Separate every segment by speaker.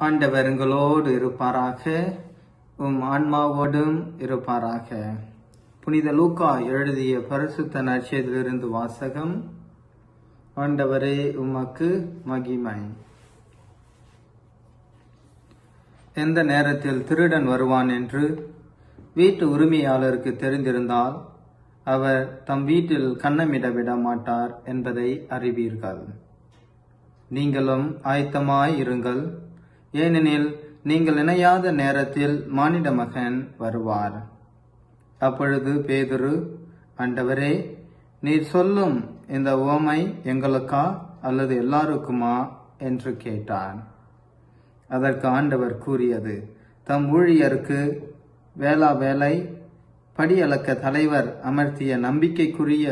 Speaker 1: ஆண்டவர் உங்களோடு இருப்பாராக உம் ஆன்மாவோடும் இருப்பாராக புனித லூக்கா எழுதிய பரிசுத்த நற்செய்தியிலிருந்து வாசகம் ஆண்டவரே உமக்கு மகிமை எந்த நேரத்தில் திருடன் வருவான் என்று வீட்டு உரிமையாளருக்கு தெரிந்திருந்தால் அவர் தம் வீட்டில் கன்னமிட விட மாட்டார் என்பதை அறிவீர்கள் நீங்களும் ஆயத்தமாய் இருங்கள் ஏனெனில் நீங்கள் இணையாத நேரத்தில் மானிட மகன் வருவார் அப்பொழுது பேதுரு ஆண்டவரே நீர் சொல்லும் இந்த உவமை எங்களுக்கா அல்லது எல்லாருக்குமா என்று கேட்டார் அதற்கு ஆண்டவர் கூறியது தம் ஊழியருக்கு வேளா வேலை படியளக்க தலைவர் அமர்த்திய நம்பிக்கைக்குரிய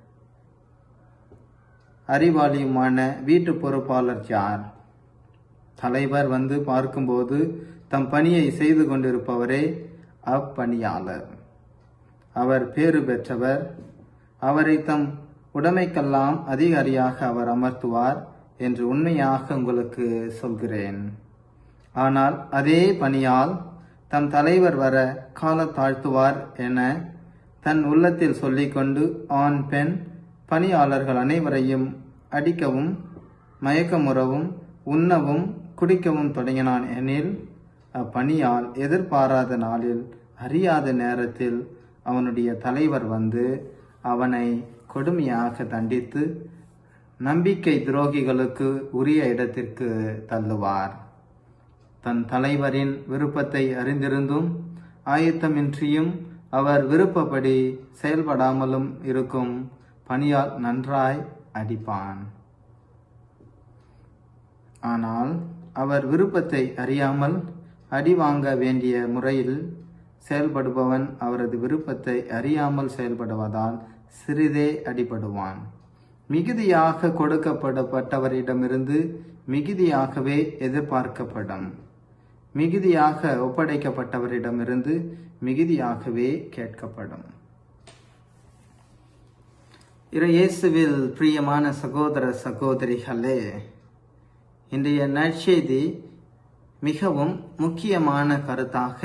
Speaker 1: அறிவாளியுமான வீட்டு பொறுப்பாளர் யார் தலைவர் வந்து பார்க்கும்போது தம் பணியை செய்து கொண்டிருப்பவரே அப்பணியாளர் அவர் பேறு பெற்றவர் அவரை தம் உடைமைக்கெல்லாம் அதிகாரியாக அவர் அமர்த்துவார் என்று உண்மையாக உங்களுக்கு சொல்கிறேன் ஆனால் அதே பணியால் தம் தலைவர் வர கால தாழ்த்துவார் என தன் உள்ளத்தில் சொல்லிக்கொண்டு ஆண் பெண் பணியாளர்கள் அனைவரையும் அடிக்கவும் மயக்கமுறவும் உண்ணவும் குடிக்கவும் தொடங்கினான் எனில் அப்பணியால் எதிர்பாராத நாளில் அறியாத நேரத்தில் அவனுடைய தலைவர் வந்து அவனை கொடுமையாக தண்டித்து நம்பிக்கை துரோகிகளுக்கு உரிய இடத்திற்கு தள்ளுவார் தன் தலைவரின் விருப்பத்தை அறிந்திருந்தும் ஆயத்தமின்றியும் அவர் விருப்பப்படி செயல்படாமலும் இருக்கும் பணியால் நன்றாய் அடிப்பான் ஆனால் அவர் விருப்பத்தை அறியாமல் அடி வாங்க வேண்டிய முறையில் செயல்படுபவன் அவரது விருப்பத்தை அறியாமல் செயல்படுவதால் சிறிதே அடிபடுவான் மிகுதியாக கொடுக்கப்படப்பட்டவரிடமிருந்து மிகுதியாகவே எதிர்பார்க்கப்படும் மிகுதியாக ஒப்படைக்கப்பட்டவரிடமிருந்து மிகுதியாகவே கேட்கப்படும் இயேசுவில் பிரியமான சகோதர சகோதரிகளே இன்றைய நற்செய்தி மிகவும் முக்கியமான கருத்தாக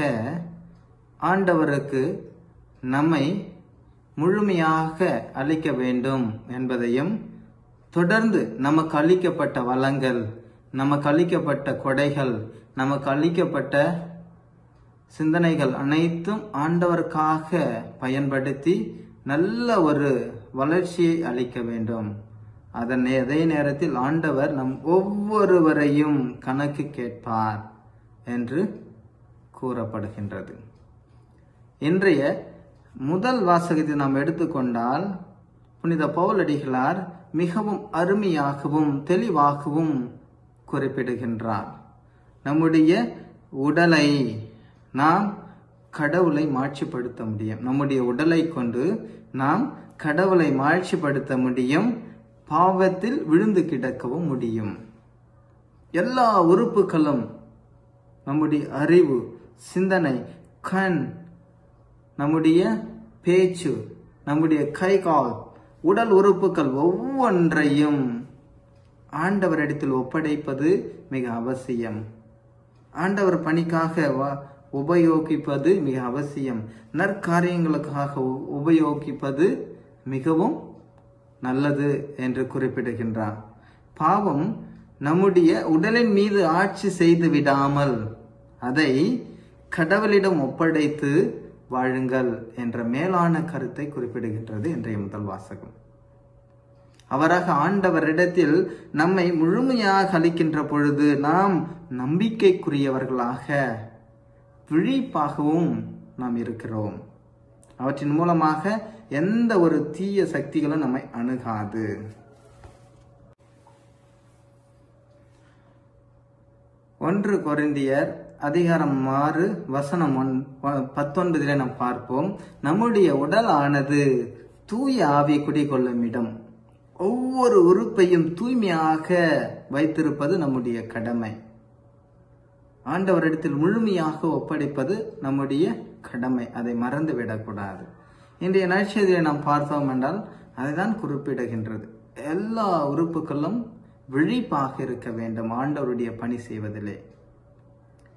Speaker 1: ஆண்டவருக்கு நம்மை முழுமையாக அளிக்க வேண்டும் என்பதையும் தொடர்ந்து நமக்கு அளிக்கப்பட்ட வளங்கள் நமக்கு அளிக்கப்பட்ட கொடைகள் நமக்கு அளிக்கப்பட்ட சிந்தனைகள் அனைத்தும் ஆண்டவருக்காக பயன்படுத்தி நல்ல ஒரு வளர்ச்சியை அளிக்க வேண்டும் அதன் அதே நேரத்தில் ஆண்டவர் நம் ஒவ்வொருவரையும் கணக்கு கேட்பார் என்று கூறப்படுகின்றது இன்றைய முதல் வாசகத்தை நாம் எடுத்துக்கொண்டால் புனித பவுலடிகளார் மிகவும் அருமையாகவும் தெளிவாகவும் குறிப்பிடுகின்றார் நம்முடைய உடலை நாம் கடவுளை மாட்சிப்படுத்த முடியும் நம்முடைய உடலை கொண்டு நாம் கடவுளை மாட்சிப்படுத்த முடியும் பாவத்தில் விழுந்து கிடக்கவும் முடியும் எல்லா உறுப்புகளும் நம்முடைய அறிவு சிந்தனை கண் நம்முடைய பேச்சு நம்முடைய கை கால் உடல் உறுப்புகள் ஒவ்வொன்றையும் ஆண்டவரிடத்தில் ஒப்படைப்பது மிக அவசியம் ஆண்டவர் பணிக்காக உபயோகிப்பது மிக அவசியம் நற்காரியங்களுக்காக உபயோகிப்பது மிகவும் நல்லது என்று குறிப்பிடுகின்றார் பாவம் நம்முடைய உடலின் மீது ஆட்சி செய்து விடாமல் அதை கடவுளிடம் ஒப்படைத்து வாழுங்கள் என்ற மேலான கருத்தை குறிப்பிடுகின்றது இன்றைய முதல் வாசகம் அவராக ஆண்டவரிடத்தில் நம்மை முழுமையாக அளிக்கின்ற பொழுது நாம் நம்பிக்கைக்குரியவர்களாக விழிப்பாகவும் நாம் இருக்கிறோம் அவற்றின் மூலமாக எந்த ஒரு தீய சக்திகளும் நம்மை அணுகாது ஒன்று கொரிந்தியர் அதிகாரம் ஆறு வசனம் ஒன் பத்தொன்பதிலே நாம் பார்ப்போம் நம்முடைய உடல் ஆனது தூய ஆவி குடிகொள்ளும் இடம் ஒவ்வொரு உறுப்பையும் தூய்மையாக வைத்திருப்பது நம்முடைய கடமை ஆண்டவரிடத்தில் முழுமையாக ஒப்படைப்பது நம்முடைய கடமை அதை மறந்து விடக்கூடாது இன்றைய நற்செய்தியை நாம் பார்த்தோம் என்றால் அதுதான் குறிப்பிடுகின்றது எல்லா உறுப்புகளும் விழிப்பாக இருக்க வேண்டும் ஆண்டவருடைய பணி செய்வதிலே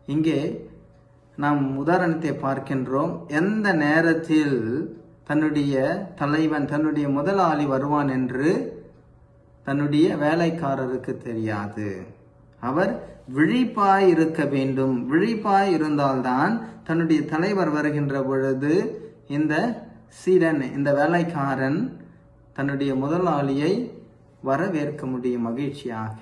Speaker 1: இங்கே நாம் உதாரணத்தை பார்க்கின்றோம் எந்த நேரத்தில் தன்னுடைய தலைவன் தன்னுடைய முதலாளி வருவான் என்று தன்னுடைய வேலைக்காரருக்கு தெரியாது அவர் விழிப்பாய் இருக்க வேண்டும் விழிப்பாய் இருந்தால்தான் தன்னுடைய தலைவர் வருகின்ற பொழுது இந்த சீடன் இந்த வேலைக்காரன் தன்னுடைய முதலாளியை வரவேற்க முடியும் மகிழ்ச்சியாக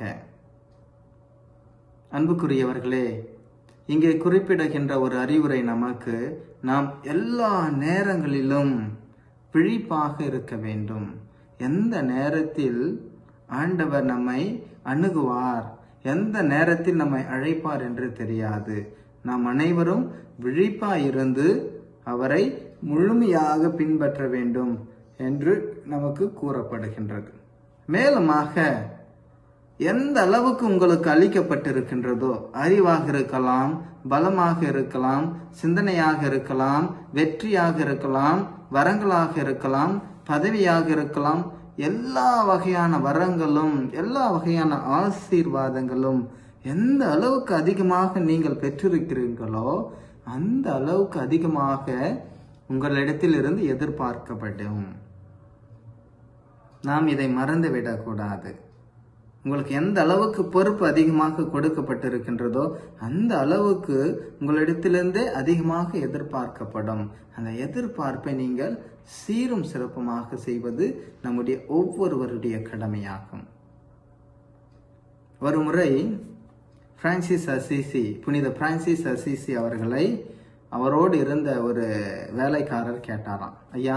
Speaker 1: அன்புக்குரியவர்களே இங்கே குறிப்பிடுகின்ற ஒரு அறிவுரை நமக்கு நாம் எல்லா நேரங்களிலும் விழிப்பாக இருக்க வேண்டும் எந்த நேரத்தில் ஆண்டவர் நம்மை அணுகுவார் எந்த நேரத்தில் நம்மை அழைப்பார் என்று தெரியாது நாம் அனைவரும் விழிப்பாய் இருந்து அவரை முழுமையாக பின்பற்ற வேண்டும் என்று நமக்கு கூறப்படுகின்றது மேலுமாக எந்த அளவுக்கு உங்களுக்கு அளிக்கப்பட்டிருக்கின்றதோ அறிவாக இருக்கலாம் பலமாக இருக்கலாம் சிந்தனையாக இருக்கலாம் வெற்றியாக இருக்கலாம் வரங்களாக இருக்கலாம் பதவியாக இருக்கலாம் எல்லா வகையான வரங்களும் எல்லா வகையான ஆசீர்வாதங்களும் எந்த அளவுக்கு அதிகமாக நீங்கள் பெற்றிருக்கிறீர்களோ அந்த அளவுக்கு அதிகமாக உங்களிடத்தில் இருந்து எதிர்பார்க்கப்படும் நாம் இதை மறந்து விடக்கூடாது உங்களுக்கு எந்த அளவுக்கு பொறுப்பு அதிகமாக கொடுக்கப்பட்டிருக்கின்றதோ அந்த அளவுக்கு உங்களிடத்திலிருந்தே அதிகமாக எதிர்பார்க்கப்படும் அந்த எதிர்பார்ப்பை நீங்கள் சீரும் சிறப்புமாக செய்வது நம்முடைய ஒவ்வொருவருடைய கடமையாகும் ஒரு முறை பிரான்சிஸ் அசிசி புனித பிரான்சிஸ் அசிசி அவர்களை அவரோடு இருந்த ஒரு வேலைக்காரர் கேட்டாராம் ஐயா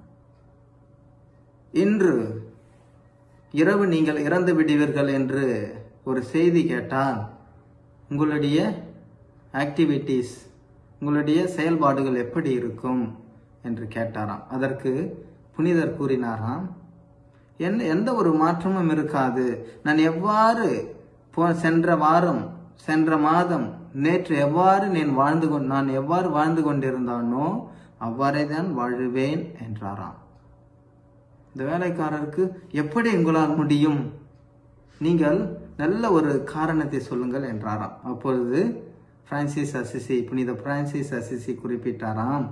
Speaker 1: இன்று இரவு நீங்கள் இறந்து விடுவீர்கள் என்று ஒரு செய்தி கேட்டால் உங்களுடைய ஆக்டிவிட்டீஸ் உங்களுடைய செயல்பாடுகள் எப்படி இருக்கும் என்று கேட்டாராம் அதற்கு புனிதர் கூறினாராம் என் எந்த ஒரு மாற்றமும் இருக்காது நான் எவ்வாறு போ சென்ற வாரம் சென்ற மாதம் நேற்று எவ்வாறு நான் வாழ்ந்து கொண்டு நான் எவ்வாறு வாழ்ந்து கொண்டிருந்தானோ அவ்வாறே தான் வாழுவேன் என்றாராம் இந்த வேலைக்காரருக்கு எப்படி உங்களால் முடியும் நீங்கள் நல்ல ஒரு காரணத்தை சொல்லுங்கள் என்றாராம் அப்பொழுது பிரான்சிஸ் அசிசி புனித பிரான்சிஸ் அசிசி குறிப்பிட்டாராம்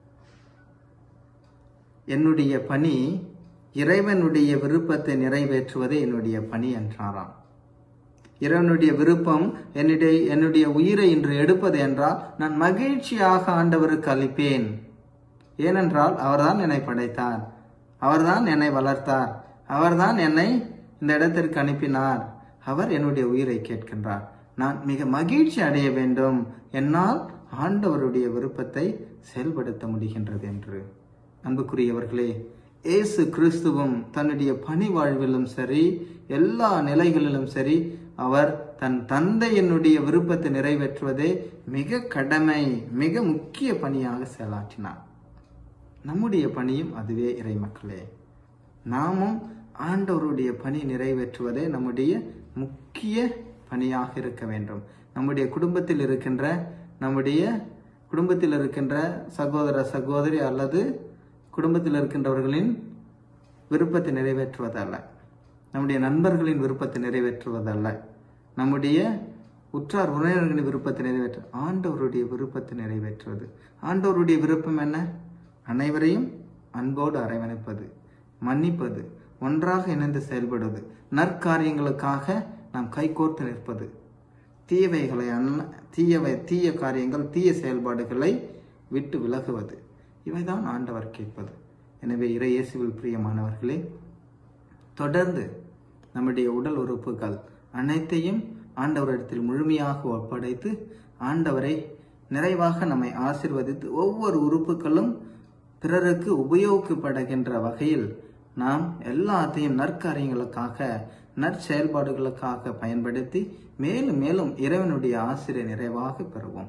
Speaker 1: என்னுடைய பணி இறைவனுடைய விருப்பத்தை நிறைவேற்றுவதே என்னுடைய பணி என்றாராம் இறைவனுடைய விருப்பம் என்னுடைய என்னுடைய உயிரை இன்று எடுப்பது என்றால் நான் மகிழ்ச்சியாக ஆண்டவருக்கு அளிப்பேன் ஏனென்றால் அவர்தான் என்னை படைத்தார் அவர்தான் என்னை வளர்த்தார் அவர்தான் என்னை இந்த இடத்திற்கு அனுப்பினார் அவர் என்னுடைய உயிரை கேட்கின்றார் நான் மிக மகிழ்ச்சி அடைய வேண்டும் என்னால் ஆண்டவருடைய விருப்பத்தை செயல்படுத்த முடிகின்றது என்று அன்புக்குரியவர்களே இயேசு கிறிஸ்துவும் தன்னுடைய பணி வாழ்விலும் சரி எல்லா நிலைகளிலும் சரி அவர் தன் தந்தையினுடைய விருப்பத்தை நிறைவேற்றுவதே மிக கடமை மிக முக்கிய பணியாக செயலாற்றினார் நம்முடைய பணியும் அதுவே இறைமக்களே நாமும் ஆண்டவருடைய பணி நிறைவேற்றுவதே நம்முடைய முக்கிய பணியாக இருக்க வேண்டும் நம்முடைய குடும்பத்தில் இருக்கின்ற நம்முடைய குடும்பத்தில் இருக்கின்ற சகோதர சகோதரி அல்லது குடும்பத்தில் இருக்கின்றவர்களின் விருப்பத்தை நிறைவேற்றுவதல்ல நம்முடைய நண்பர்களின் விருப்பத்தை நிறைவேற்றுவதல்ல நம்முடைய உற்றார் உறவினர்களின் விருப்பத்தை நிறைவேற்ற ஆண்டவருடைய விருப்பத்தை நிறைவேற்றுவது ஆண்டவருடைய விருப்பம் என்ன அனைவரையும் அன்போடு அரவணைப்பது மன்னிப்பது ஒன்றாக இணைந்து செயல்படுவது நற்காரியங்களுக்காக நாம் கைகோர்த்து நிற்பது தீயவைகளை அன்ன தீயவை தீய காரியங்கள் தீய செயல்பாடுகளை விட்டு விலகுவது இவைதான் ஆண்டவர் கேட்பது எனவே இறை இயேசுவில் பிரியமானவர்களே தொடர்ந்து நம்முடைய உடல் உறுப்புகள் அனைத்தையும் ஆண்டவரிடத்தில் முழுமையாக ஒப்படைத்து ஆண்டவரை நிறைவாக நம்மை ஆசிர்வதித்து ஒவ்வொரு உறுப்புகளும் பிறருக்கு உபயோகப்படுகின்ற வகையில் நாம் எல்லாத்தையும் நற்காரியங்களுக்காக நற்செயல்பாடுகளுக்காக பயன்படுத்தி மேலும் மேலும் இறைவனுடைய ஆசிரியர் நிறைவாக பெறுவோம்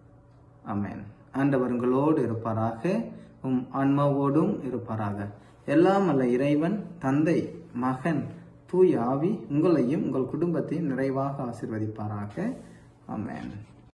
Speaker 1: அமேன் ஆண்டவர் உங்களோடு இருப்பாராக உம் ஆன்மாவோடும் இருப்பாராக எல்லாம் அல்ல இறைவன் தந்தை மகன் தூய் ஆவி உங்களையும் உங்கள் குடும்பத்தையும் நிறைவாக ஆசிர்வதிப்பாராக அமேன்